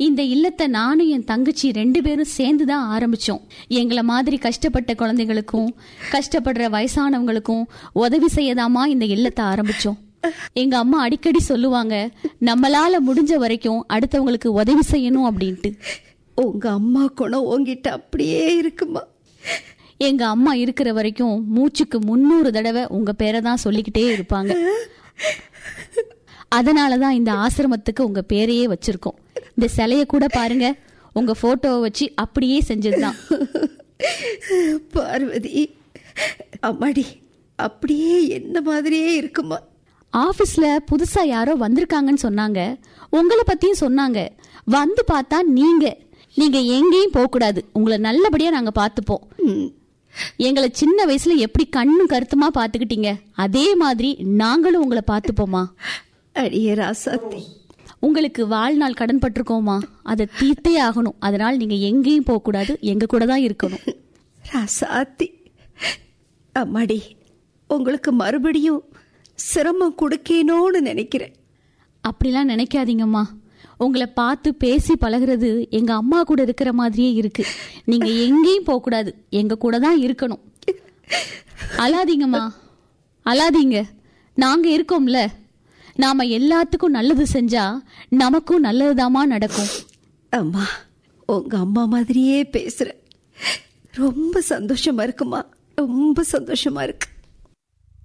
இந்த இல்லத்தை நானும் என் தங்கச்சி ரெண்டு பேரும் சேர்ந்து தான் ஆரம்பிச்சோம் எங்களை மாதிரி கஷ்டப்பட்ட குழந்தைகளுக்கும் கஷ்டப்படுற வயசானவங்களுக்கும் உதவி செய்யதாமா இந்த இல்லத்தை ஆரம்பிச்சோம் எங்க அம்மா அடிக்கடி சொல்லுவாங்க நம்மளால முடிஞ்ச வரைக்கும் அடுத்தவங்களுக்கு உதவி செய்யணும் அப்படின்ட்டு உங்க அம்மா குணம் உங்ககிட்ட அப்படியே இருக்குமா எங்க அம்மா இருக்கிற வரைக்கும் மூச்சுக்கு முன்னூறு தடவை உங்க பேரை தான் சொல்லிக்கிட்டே இருப்பாங்க அதனாலதான் இந்த ஆசிரமத்துக்கு உங்க பேரையே வச்சிருக்கோம் இந்த சிலைய கூட பாருங்க உங்க போட்டோவை வச்சு அப்படியே செஞ்சதுதான் பார்வதி அம்மாடி அப்படியே என்ன மாதிரியே இருக்குமா ஆபீஸ்ல புதுசா யாரோ வந்திருக்காங்கன்னு சொன்னாங்க உங்களை பத்தியும் சொன்னாங்க வந்து பார்த்தா நீங்க நீங்க எங்கேயும் போக கூடாது உங்களை நல்லபடியா நாங்க பார்த்துப்போம் ம், எங்களை சின்ன வயசுல எப்படி கண்ணும் கருத்துமா பாத்துக்கிட்டீங்க அதே மாதிரி நாங்களும் உங்களை பார்த்துப்போமா அடியே ராசாத்தி உங்களுக்கு வாழ்நாள் கடன் பட்டிருக்கோமா அதை தீர்த்தே ஆகணும் அதனால் நீங்க எங்கேயும் போக கூடாது எங்க கூட தான் இருக்கணும் ராசாத்தி அம்மாடி உங்களுக்கு மறுபடியும் சிரமம் கொடுக்கேனோன்னு நினைக்கிறேன் அப்படிலாம் நினைக்காதீங்கம்மா உங்களை பார்த்து பேசி பழகுறது எங்க அம்மா கூட இருக்கிற மாதிரியே இருக்கு நீங்க எங்கேயும் போக கூடாது எங்க கூட தான் இருக்கணும் அழாதீங்கம்மா அழாதீங்க நாங்க இருக்கோம்ல நாம எல்லாத்துக்கும் நல்லது செஞ்சா நமக்கும் நல்லதுதாம்மா நடக்கும் அம்மா உங்க அம்மா மாதிரியே பேசுற ரொம்ப சந்தோஷமா இருக்குமா ரொம்ப சந்தோஷமா இருக்கு